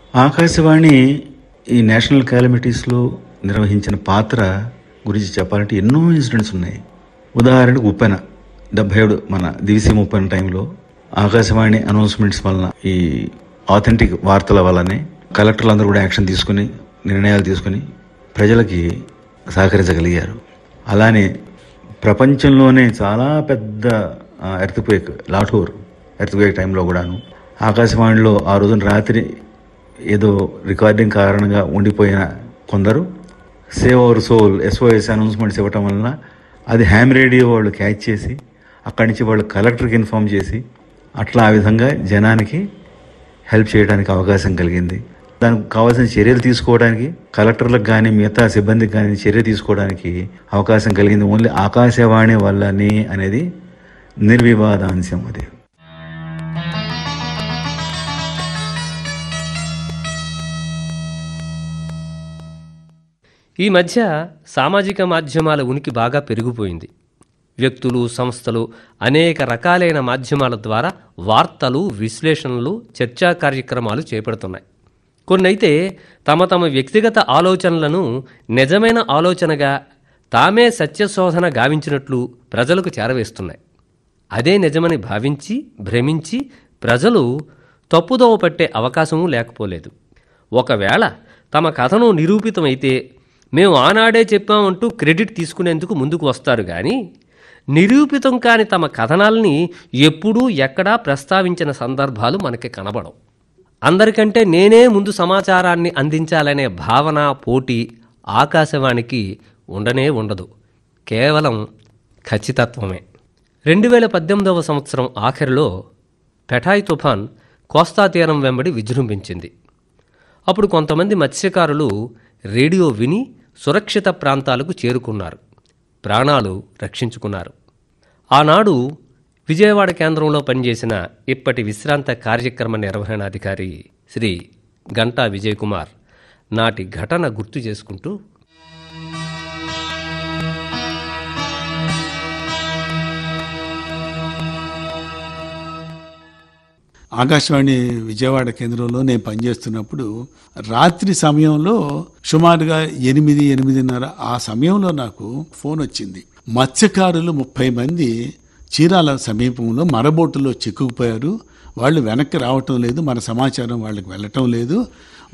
ఆకాశవాణి ఈ నేషనల్ క్యాలమిటీస్లో నిర్వహించిన పాత్ర గురించి చెప్పాలంటే ఎన్నో ఇన్సిడెంట్స్ ఉన్నాయి ఉదాహరణకు ఉప్పెన డెబ్బై ఏడు మన దివిసీమ ఉప్పెన టైంలో ఆకాశవాణి అనౌన్స్మెంట్స్ వలన ఈ ఆథెంటిక్ వార్తల వల్లనే కలెక్టర్లు అందరూ కూడా యాక్షన్ తీసుకుని నిర్ణయాలు తీసుకుని ప్రజలకి సహకరించగలిగారు అలానే ప్రపంచంలోనే చాలా పెద్ద ఎర్త్క్వేక్ లాఠూర్ ఎర్త్క్వేక్ టైంలో కూడాను ఆకాశవాణిలో ఆ రోజున రాత్రి ఏదో రికార్డింగ్ కారణంగా ఉండిపోయిన కొందరు save our soul SOS announcements ఇవ్వటం వలన అది హ్యామ్ రేడియో వాళ్ళు క్యాచ్ చేసి అక్కడి నుంచి వాళ్ళు కలెక్టర్కి ఇన్ఫామ్ చేసి అట్లా ఆ విధంగా జనానికి హెల్ప్ చేయడానికి అవకాశం కలిగింది దానికి కావాల్సిన చర్యలు తీసుకోవడానికి కలెక్టర్లకు కానీ మిగతా సిబ్బందికి కానీ చర్య తీసుకోవడానికి అవకాశం కలిగింది ఓన్లీ ఆకాశవాణి వల్లనే అనేది నిర్వివాదాంశం అది ఈ మధ్య సామాజిక మాధ్యమాల ఉనికి బాగా పెరిగిపోయింది వ్యక్తులు సంస్థలు అనేక రకాలైన మాధ్యమాల ద్వారా వార్తలు విశ్లేషణలు చర్చా కార్యక్రమాలు చేపడుతున్నాయి కొన్నైతే తమ తమ వ్యక్తిగత ఆలోచనలను నిజమైన ఆలోచనగా తామే సత్యశోధన గావించినట్లు ప్రజలకు చేరవేస్తున్నాయి అదే నిజమని భావించి భ్రమించి ప్రజలు తప్పుదోవ పట్టే అవకాశమూ లేకపోలేదు ఒకవేళ తమ కథను నిరూపితమైతే మేము ఆనాడే చెప్పామంటూ క్రెడిట్ తీసుకునేందుకు ముందుకు వస్తారు కానీ నిరూపితం కాని తమ కథనాల్ని ఎప్పుడూ ఎక్కడా ప్రస్తావించిన సందర్భాలు మనకి కనబడవు అందరికంటే నేనే ముందు సమాచారాన్ని అందించాలనే భావన పోటీ ఆకాశవాణికి ఉండనే ఉండదు కేవలం ఖచ్చితత్వమే రెండు వేల పద్దెనిమిదవ సంవత్సరం ఆఖరిలో పెఠాయ్ తుఫాన్ కోస్తా తీరం వెంబడి విజృంభించింది అప్పుడు కొంతమంది మత్స్యకారులు రేడియో విని సురక్షిత ప్రాంతాలకు చేరుకున్నారు ప్రాణాలు రక్షించుకున్నారు ఆనాడు విజయవాడ కేంద్రంలో పనిచేసిన ఇప్పటి విశ్రాంత కార్యక్రమ నిర్వహణాధికారి శ్రీ గంటా విజయ్ కుమార్ నాటి ఘటన గుర్తు చేసుకుంటూ ఆకాశవాణి విజయవాడ కేంద్రంలో నేను పనిచేస్తున్నప్పుడు రాత్రి సమయంలో సుమారుగా ఎనిమిది ఎనిమిదిన్నర ఆ సమయంలో నాకు ఫోన్ వచ్చింది మత్స్యకారులు ముప్పై మంది చీరాల సమీపంలో మరబోటులో చిక్కుకుపోయారు వాళ్ళు వెనక్కి రావటం లేదు మన సమాచారం వాళ్ళకి వెళ్ళటం లేదు